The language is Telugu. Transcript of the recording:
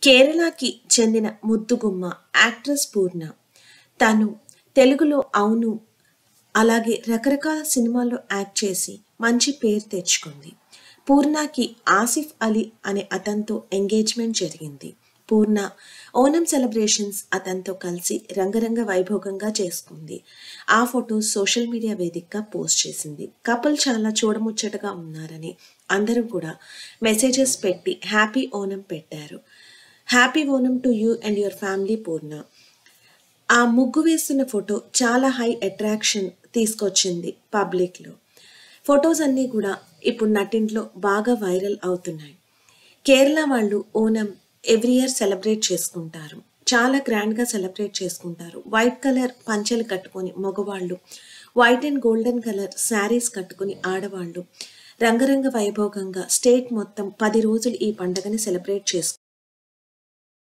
కేరళకి చెందిన ముద్దుగుమ్మ యాక్ట్రెస్ పూర్ణ తను తెలుగులో అవును అలాగే రకరకాల సినిమాల్లో యాక్ట్ చేసి మంచి పేరు తెచ్చుకుంది పూర్ణకి ఆసిఫ్ అలీ అనే అతనితో ఎంగేజ్మెంట్ జరిగింది పూర్ణ ఓనం సెలబ్రేషన్స్ అతనితో కలిసి రంగరంగ వైభోగంగా చేసుకుంది ఆ ఫొటోస్ సోషల్ మీడియా వేదికగా పోస్ట్ చేసింది కపుల్ చాలా చూడముచ్చటగా ఉన్నారని అందరూ కూడా మెసేజెస్ పెట్టి హ్యాపీ ఓనం పెట్టారు happy Onam to you and your family Poorna ఆ ముగ్గు వేస్తున్న ఫోటో చాలా హై అట్రాక్షన్ తీసుకొచ్చింది పబ్లిక్లో ఫొటోస్ అన్నీ కూడా ఇప్పుడు నటింట్లో బాగా వైరల్ అవుతున్నాయి కేరళ వాళ్ళు ఓనం ఎవ్రీ ఇయర్ సెలబ్రేట్ చేసుకుంటారు చాలా గ్రాండ్గా సెలబ్రేట్ చేసుకుంటారు వైట్ కలర్ పంచెలు కట్టుకొని మగవాళ్ళు white and golden colour saris కట్టుకొని ఆడవాళ్ళు రంగరంగ వైభోగంగా స్టేట్ మొత్తం పది రోజులు ఈ పండుగని సెలబ్రేట్ చేసుకుంటారు